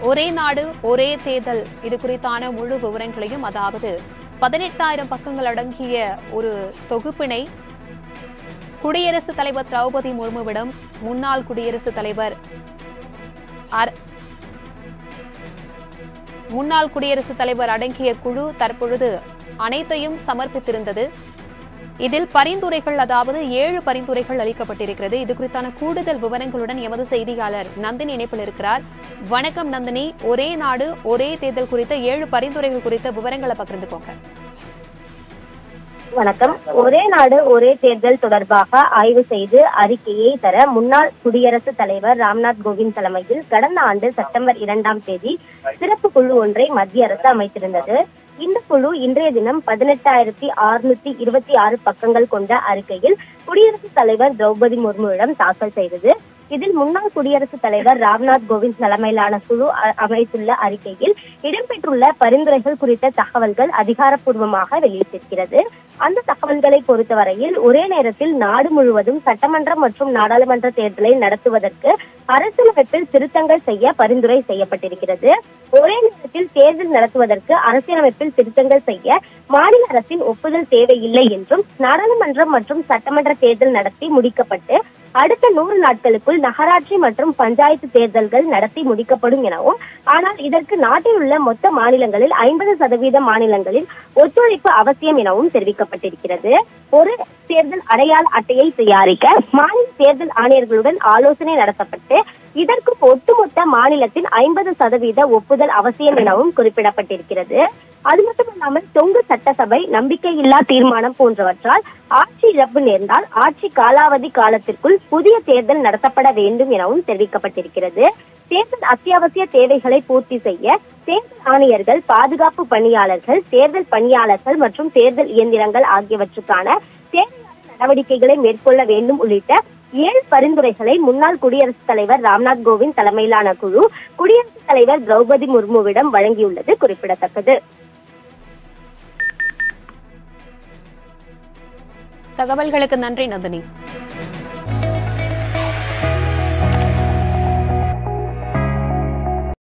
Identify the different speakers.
Speaker 1: ஒரே நாடு ஒரே தேர்தல் இது குறித்தான முழு விவரங்களையும் அதாவது பதினெட்டாயிரம் பக்கங்கள் அடங்கிய ஒரு தொகுப்பினை குடியரசுத் தலைவர் திரௌபதி முர்முவிடம் முன்னாள் குடியரசுத் தலைவர் அர்- முன்னாள் குடியரசுத் தலைவர் அடங்கிய குழு தற்பொழுது அனைத்தையும் சமர்ப்பித்திருந்தது இதில் பரிந்துரைகள் அதாவது ஏழு பரிந்துரைகள் அளிக்கப்பட்டிருக்கிறது இது குறித்தான கூடுதல் விவரங்களுடன் எமது செய்தியாளர் நந்தினி இணைப்பில் இருக்கிறார் வணக்கம் நந்தினி ஒரே நாடு ஒரே தேர்தல் குறித்த ஏழு பரிந்துரைகள் குறித்த விவரங்களை பகிர்ந்துக்கோங்க
Speaker 2: வணக்கம் ஒரே நாடு ஒரே தேர்தல் தொடர்பாக ஆய்வு செய்து அறிக்கையை தர முன்னாள் குடியரசுத் தலைவர் ராம்நாத் கோவிந்த் தலைமையில் கடந்த ஆண்டு செப்டம்பர் இரண்டாம் தேதி சிறப்பு குழு ஒன்றை மத்திய அரசு அமைத்திருந்தது இந்த குழு இன்றைய தினம் பதினெட்டாயிரத்தி அறுநூத்தி இருபத்தி ஆறு பக்கங்கள் கொண்ட அறிக்கையில் குடியரசுத் தலைவர் திரௌபதி முர்முவிடம் தாக்கல் செய்தது இதில் முன்னாள் குடியரசுத் தலைவர் ராம்நாத் கோவிந்த் தலைமையிலான குழு அ- அமைத்துள்ள அறிக்கையில் இடம்பெற்றுள்ள பரிந்துரைகள் குறித்த தகவல்கள் அதிகாரப்பூர்வமாக வெளியிட்டிருக்கிறது அந்த தகவல்களை பொறுத்தவரையில் ஒரே நேரத்தில் நாடு முழுவதும் சட்டமன்ற மற்றும் நாடாளுமன்ற தேர்தலை நடத்துவதற்கு அரசியலமைப்பில் திருத்தங்கள் செய்ய பரிந்துரை செய்யப்பட்டிருக்கிறது ஒரே நேரத்தில் தேர்தல் நடத்துவதற்கு அரசியலமைப்பில் திருத்தங்கள் செய்ய மாநில அரசின் ஒப்புதல் தேவையில்லை என்றும் நாடாளுமன்றம் மற்றும் சட்டமன்ற தேர்தல் நடத்தி முடிக்கப்பட்டு அடுத்த நூறு நாட்களுக்குள் நகராட்சி மற்றும் பஞ்சாயத்து தேர்தல்கள் நடத்தி முடிக்கப்படும் எனவும் ஆனால் இதற்கு நாட்டில் உள்ள மொத்த மாநிலங்களில் ஐம்பது சதவீத மாநிலங்களில் ஒத்துழைப்பு அவசியம் எனவும் தெரிவிக்கப்பட்டிருக்கிறது ஒரு தேர்தல் அடையாள அட்டையை தயாரிக்க மாநில தேர்தல் ஆணையர்களுடன் ஆலோசனை நடத்தப்பட்டு இதற்கு ஒட்டுமொத்த மாநிலத்தின் ஐம்பது சதவீத ஒப்புதல் அவசியம் எனவும் குறிப்பிடப்பட்டிருக்கிறது அது மட்டுமல்லாமல் தொங்கு சட்டசபை நம்பிக்கையில்லா தீர்மானம் போன்றவற்றால் ஆட்சி இழப்பு நேர்ந்தால் ஆட்சி காலாவதி காலத்திற்குள் புதிய தேர்தல் நடத்தப்பட வேண்டும் எனவும் தெரிவிக்கப்பட்டிருக்கிறது தேர்தல் அத்தியாவசிய தேவைகளை பூர்த்தி செய்ய தேர்தல் ஆணையர்கள் பாதுகாப்பு பணியாளர்கள் தேர்தல் பணியாளர்கள் மற்றும் தேர்தல் இயந்திரங்கள் ஆகியவற்றுக்கான தேவையான நடவடிக்கைகளை மேற்கொள்ள வேண்டும் உள்ளிட்ட ஏழு பரிந்துரைகளை முன்னாள் குடியரசுத் தலைவர் ராம்நாத் கோவிந்த் தலைமையிலான குழு குடியரசுத் தலைவர் திரௌபதி முர்முவிடம் வழங்கியுள்ளது குறிப்பிடத்தக்கது
Speaker 1: தகவல்களுக்கு நன்றி நந்தினி